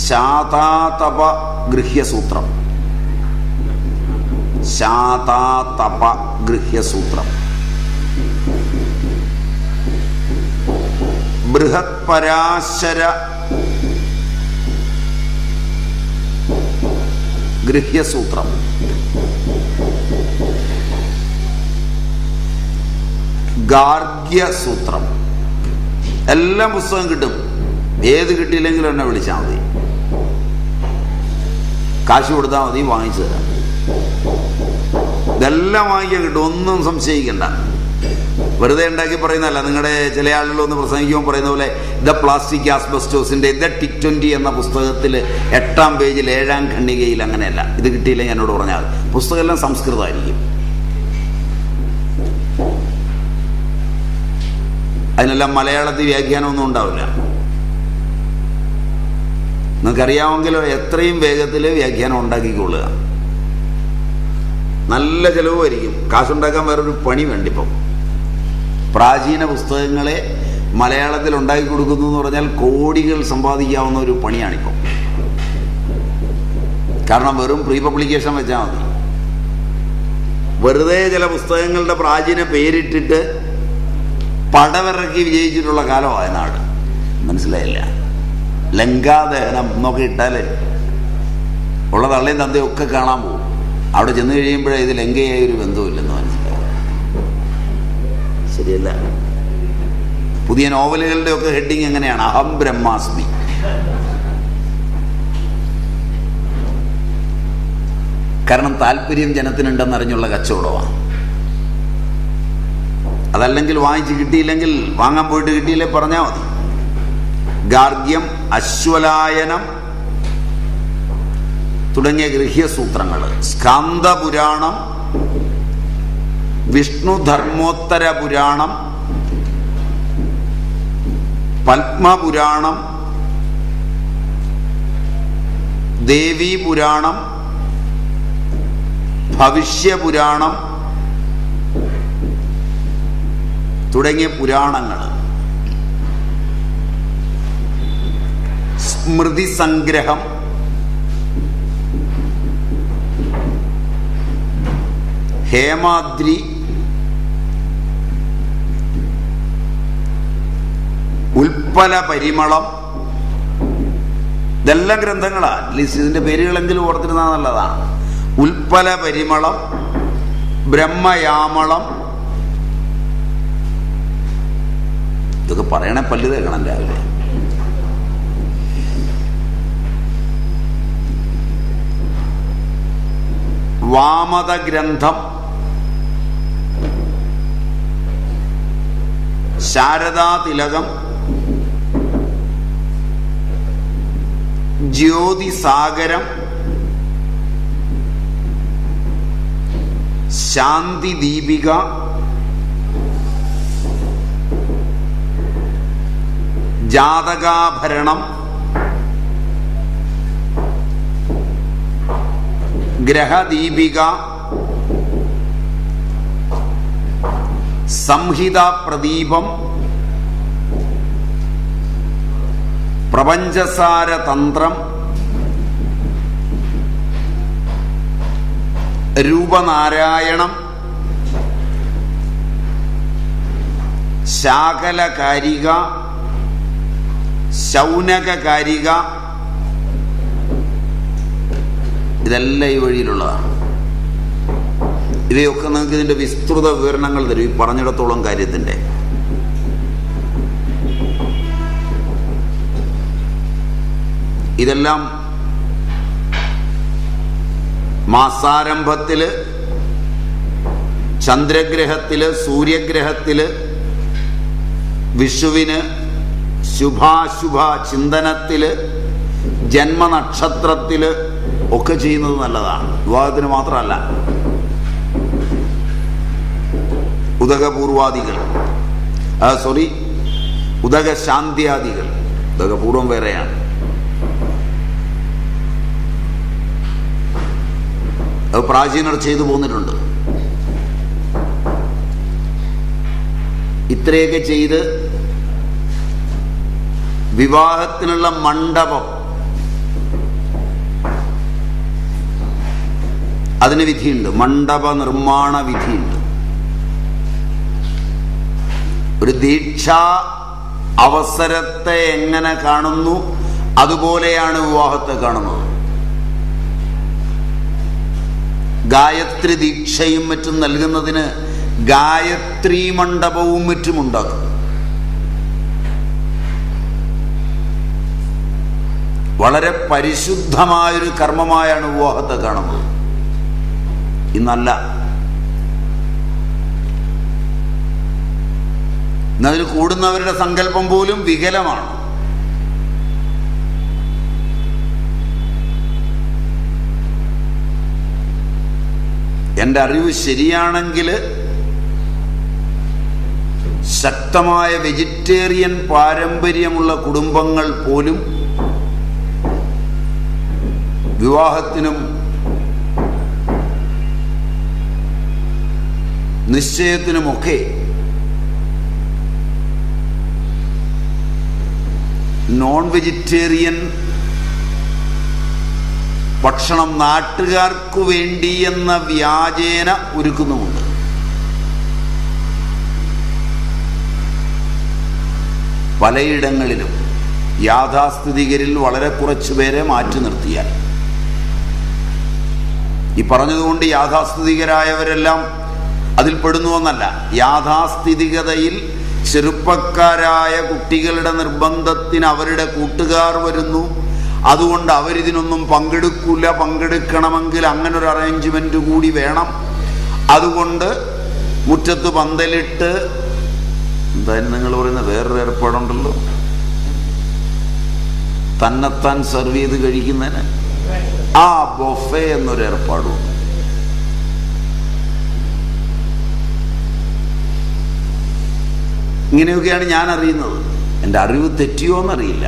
ശാതാതപ ഗൃഹ്യസൂത്രം ശാതാതപ ഗൃഹ്യസൂത്രം ബൃഹത് പരാശര ഗൃഹ്യസൂത്രം ഗാർഗ്യസൂത്രം എല്ലാം പുസ്തകം കിട്ടും ഏത് കിട്ടിയില്ലെങ്കിലും എന്നെ വിളിച്ചാൽ മതി കാശ് കൊടുത്താൽ മതി വാങ്ങിച്ചു തരാം ഇതെല്ലാം വാങ്ങിക്കാൻ കിട്ടും ഒന്നും സംശയിക്കണ്ട വെറുതെ ഉണ്ടാക്കി പറയുന്നതല്ല നിങ്ങളുടെ ചില ആളുകൾ ഒന്ന് പ്രസംഗിക്കുമ്പോൾ പറയുന്ന പോലെ ദ പ്ലാസ്റ്റിക് ആസ്ബസ്റ്റോസിന്റെ ദ ടിക് ട്വന്റി എന്ന പുസ്തകത്തിൽ എട്ടാം പേജിൽ ഏഴാം ഖണ്ഡികയിൽ അങ്ങനെയല്ല ഇത് കിട്ടിയില്ലെങ്കിൽ എന്നോട് പറഞ്ഞാൽ പുസ്തകം എല്ലാം സംസ്കൃതമായിരിക്കും അതിനെല്ലാം മലയാളത്തിൽ വ്യാഖ്യാനമൊന്നും ഉണ്ടാവില്ല നിങ്ങൾക്കറിയാമെങ്കിലോ എത്രയും വേഗത്തിൽ വ്യാഖ്യാനം ഉണ്ടാക്കിക്കൊള്ളുക നല്ല ചിലവുമായിരിക്കും കാശുണ്ടാക്കാൻ വേറൊരു പണി വേണ്ടിപ്പം പ്രാചീന പുസ്തകങ്ങളെ മലയാളത്തിൽ ഉണ്ടാക്കി കൊടുക്കുന്നു എന്ന് പറഞ്ഞാൽ കോടികൾ സമ്പാദിക്കാവുന്ന ഒരു പണിയാണിപ്പം കാരണം വെറും പ്രീ പബ്ലിക്കേഷൻ വെച്ചാൽ മതി വെറുതെ ചില പുസ്തകങ്ങളുടെ പ്രാചീന പേരിട്ടിട്ട് പടവിറക്കി വിജയിച്ചിട്ടുള്ള കാലമായ നാട് മനസ്സിലായില്ല ലങ്കാദഹനം എന്നൊക്കെ ഇട്ടാൽ ഉള്ള തള്ളയും തന്തയും ഒക്കെ കാണാൻ പോകും അവിടെ ചെന്ന് കഴിയുമ്പോഴേ ഇത് ലങ്കയായ ഒരു ബന്ധവുമില്ലെന്ന് മനസ്സിലായി ശരിയല്ല പുതിയ നോവലുകളുടെ ഒക്കെ ഹെഡിങ് എങ്ങനെയാണ് അഹം ബ്രഹ്മാസ്മി കാരണം താല്പര്യം ജനത്തിനുണ്ടെന്നറിഞ്ഞുള്ള കച്ചവടമാണ് അതല്ലെങ്കിൽ വാങ്ങിച്ച് കിട്ടിയില്ലെങ്കിൽ വാങ്ങാൻ പോയിട്ട് കിട്ടിയില്ലേ പറഞ്ഞാൽ മതി ഗാർഗ്യം അശ്വലായനം തുടങ്ങിയ ഗൃഹ്യസൂത്രങ്ങൾ സ്കാന്ദപുരാണം വിഷ്ണുധർമ്മോത്തര പുരാണം പത്മപുരാണം ദേവീപുരാണം ഭവിഷ്യപുരാണം തുടങ്ങിയ പുരാണങ്ങൾ സ്മൃതി സംഗ്രഹം ഹേമാദ്രി ഉൽപ്പല പരിമളം ഇതെല്ലാം ഗ്രന്ഥങ്ങളാ അറ്റ്ലീസ്റ്റ് ഇതിന്റെ പേരുകളെങ്കിലും ഓർത്തിരുന്നാൽ നല്ലതാണ് ഉൽപ്പല പരിമളം ബ്രഹ്മയാമളം ഇതൊക്കെ പറയണേ പല്ല് തേക്കണം രാവിലെ വാമത ഗ്രന്ഥം ശാരദാതിലകം ജ്യോതിസാഗരം ശാന്തി ദീപിക ജാതകാഭരണം ഗ്രഹദീപിക സംഹിത പ്രദീപം പ്രപഞ്ചസാര തന്ത്രം രൂപനാരായണം ശാകലകാരിക ശൗനകാരിക ഇതെല്ലാം ഈ വഴിയിലുള്ളതാണ് ഇവയൊക്കെ നിങ്ങൾക്ക് ഇതിന്റെ വിസ്തൃത വിവരണങ്ങൾ തരും ഈ പറഞ്ഞിടത്തോളം കാര്യത്തിന്റെ ഇതെല്ലാം മാസാരംഭത്തില് ചന്ദ്രഗ്രഹത്തില് സൂര്യഗ്രഹത്തില് വിഷുവിന് ശുഭാശുഭ ചിന്തനത്തില് ജന്മനക്ഷത്രത്തില് ഒക്കെ ചെയ്യുന്നത് നല്ലതാണ് വിവാഹത്തിന് മാത്രമല്ല ഉദകപൂർവാദികൾ സോറി ഉദകശാന്തിയാദികൾ ഉദകപൂർവം വേറെയാണ് അത് പ്രാചീനർ ചെയ്തു പോന്നിട്ടുണ്ട് ഇത്രയൊക്കെ ചെയ്ത് വിവാഹത്തിനുള്ള മണ്ഡപം അതിന് വിധിയുണ്ട് മണ്ഡപ നിർമ്മാണ വിധിയുണ്ട് ഒരു ദീക്ഷാ അവസരത്തെ എങ്ങനെ കാണുന്നു അതുപോലെയാണ് വിവാഹത്തെ കാണുന്നത് ഗായത്രി ദീക്ഷയും മറ്റും നൽകുന്നതിന് ഗായത്രി മണ്ഡപവും മറ്റും ഉണ്ടാക്കും വളരെ പരിശുദ്ധമായൊരു കർമ്മമായാണ് വിവാഹത്തെ കാണുന്നത് ഇന്നല്ല ഇന്നതിൽ കൂടുന്നവരുടെ സങ്കല്പം പോലും വികലമാണ് എൻ്റെ അറിവ് ശരിയാണെങ്കിൽ ശക്തമായ വെജിറ്റേറിയൻ പാരമ്പര്യമുള്ള കുടുംബങ്ങൾ പോലും വിവാഹത്തിനും നിശ്ചയത്തിനുമൊക്കെ നോൺ വെജിറ്റേറിയൻ ഭക്ഷണം നാട്ടുകാർക്കു വേണ്ടി എന്ന വ്യാജേന ഒരുക്കുന്നുമുണ്ട് പലയിടങ്ങളിലും യാഥാസ്ഥിതികരിൽ വളരെ കുറച്ചുപേരെ മാറ്റി നിർത്തിയാൽ ഈ പറഞ്ഞതുകൊണ്ട് യാഥാസ്ഥിതികരായവരെല്ലാം അതിൽ പെടുന്നുവെന്നല്ല യാഥാസ്ഥിതികതയിൽ ചെറുപ്പക്കാരായ കുട്ടികളുടെ നിർബന്ധത്തിന് അവരുടെ കൂട്ടുകാർ വരുന്നു അതുകൊണ്ട് അവരിതിനൊന്നും പങ്കെടുക്കില്ല പങ്കെടുക്കണമെങ്കിൽ അങ്ങനെ ഒരു അറേഞ്ച്മെന്റ് കൂടി വേണം അതുകൊണ്ട് മുറ്റത്ത് പന്തലിട്ട് എന്തായാലും നിങ്ങൾ പറയുന്ന വേറൊരു ഏർപ്പാടുണ്ടല്ലോ തന്നെത്താൻ സെർവ് ചെയ്ത് കഴിക്കുന്നതിന് ആ ബൊഫെ എന്നൊരു ഏർപ്പാടും ഇങ്ങനെയൊക്കെയാണ് ഞാൻ അറിയുന്നത് എൻ്റെ അറിവ് തെറ്റിയോ എന്നറിയില്ല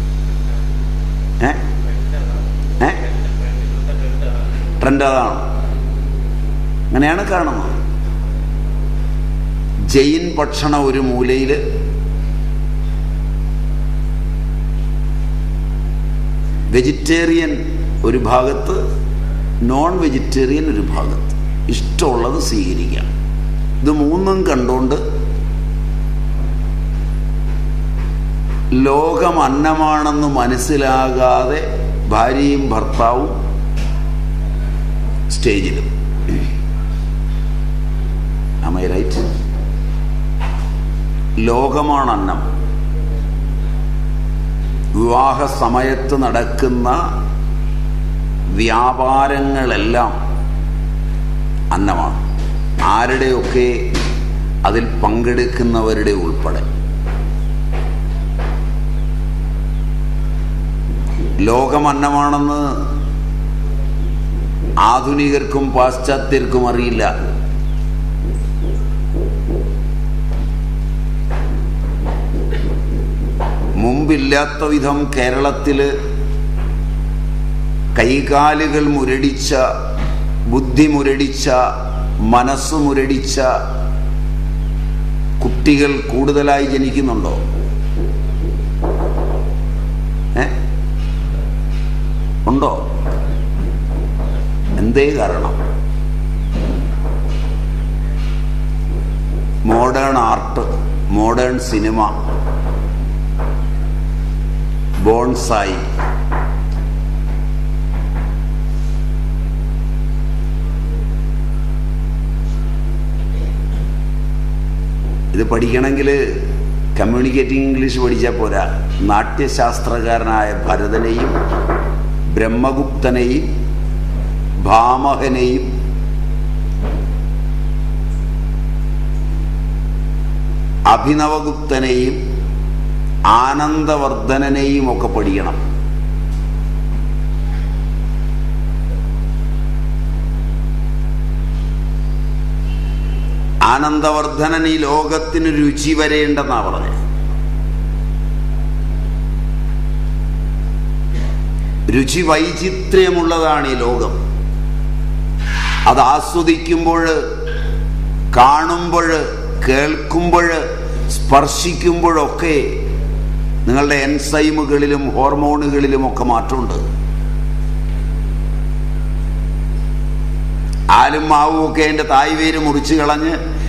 ഏ ഏ ട്രെൻഡ് അതാണ് അങ്ങനെയാണ് കാണുന്നത് ജൈൻ ഭക്ഷണ ഒരു മൂലയിൽ വെജിറ്റേറിയൻ ഒരു ഭാഗത്ത് നോൺ വെജിറ്റേറിയൻ ഒരു ഭാഗത്ത് ഇഷ്ടമുള്ളത് സ്വീകരിക്കാം ഇത് മൂന്നും കണ്ടുകൊണ്ട് ലോകം അന്നമാണെന്ന് മനസ്സിലാകാതെ ഭാര്യയും ഭർത്താവും സ്റ്റേജിലും അമൈ റൈറ്റ് ലോകമാണ് അന്നം വിവാഹ സമയത്ത് നടക്കുന്ന വ്യാപാരങ്ങളെല്ലാം അന്നമാണ് ആരുടെയൊക്കെ അതിൽ പങ്കെടുക്കുന്നവരുടെ ഉൾപ്പെടെ ലോകം അന്നമാണെന്ന് ആധുനികർക്കും പാശ്ചാത്യർക്കും അറിയില്ല മുമ്പില്ലാത്ത വിധം കേരളത്തില് കൈകാലുകൾ മുരടിച്ച ബുദ്ധി മുരടിച്ച മനസ്സ് മുരടിച്ച കുട്ടികൾ കൂടുതലായി ജനിക്കുന്നുണ്ടോ ഏ ഉണ്ടോ എന്തേ കാരണം modern art modern cinema bonsai ഇത് പഠിക്കണമെങ്കിൽ കമ്മ്യൂണിക്കേറ്റിംഗ് ഇംഗ്ലീഷ് പഠിച്ചാൽ പോരാ നാട്യശാസ്ത്രകാരനായ ഭരതനെയും ബ്രഹ്മഗുപ്തനെയും ഭാമഹനെയും അഭിനവഗുപ്തനെയും ആനന്ദവർദ്ധനെയും ഒക്കെ പഠിക്കണം ആനന്ദവർദ്ധനൻ ഈ ലോകത്തിന് രുചി വരേണ്ടെന്നാ പറഞ്ഞത് രുചി വൈചിത്ര്യമുള്ളതാണ് ഈ ലോകം അത് ആസ്വദിക്കുമ്പോൾ കാണുമ്പോൾ കേൾക്കുമ്പോൾ സ്പർശിക്കുമ്പോഴൊക്കെ നിങ്ങളുടെ എൻസൈമുകളിലും ഹോർമോണുകളിലും ഒക്കെ മാറ്റമുണ്ട് ആലും മാവും ഒക്കെ അതിൻ്റെ തായ് വേര് മുറിച്ച് കളഞ്ഞ്